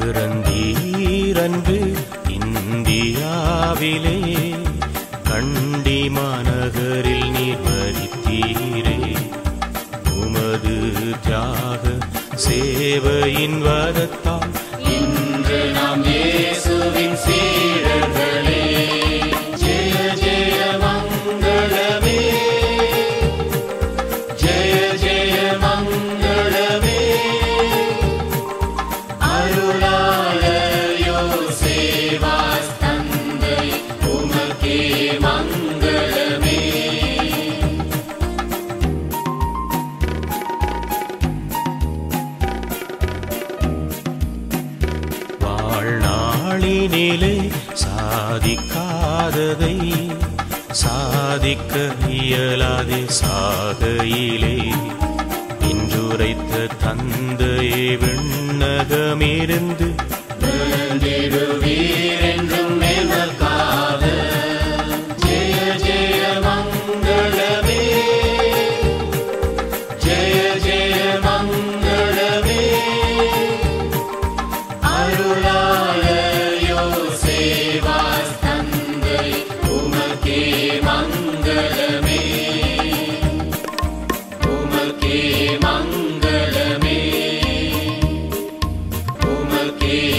பிறந்தீரன்று இந்தியாவிலே கண்டி மாநகரில் நீர் மறித்தீரே உமது தியாக சேவையின் வரத்தால் இன்று நாம் இயேசுவின் சீடர்களே ஜெய ஜெய மங்களமே ஜெய ஜெய மங்களமே அருளாளயோ சேவாஸ் தந்தை உமக்கே மங்களமே வாழ்நாளினிலே சாதிக்காததை சாதிக்க இயலாதே சாகையிலே இன்றுரைத்த தந்தையே விண்ணகமிருந்து விழுந்திடுவீர் என்றும் எமக்காக. ஜெய ஜெய மங்களமே ஜெய ஜெய மங்களமே அருளாளயோ சேவாஸ் தந்தை உமக்கே மங்களமே உமக்கே மங்களமே உமக்கே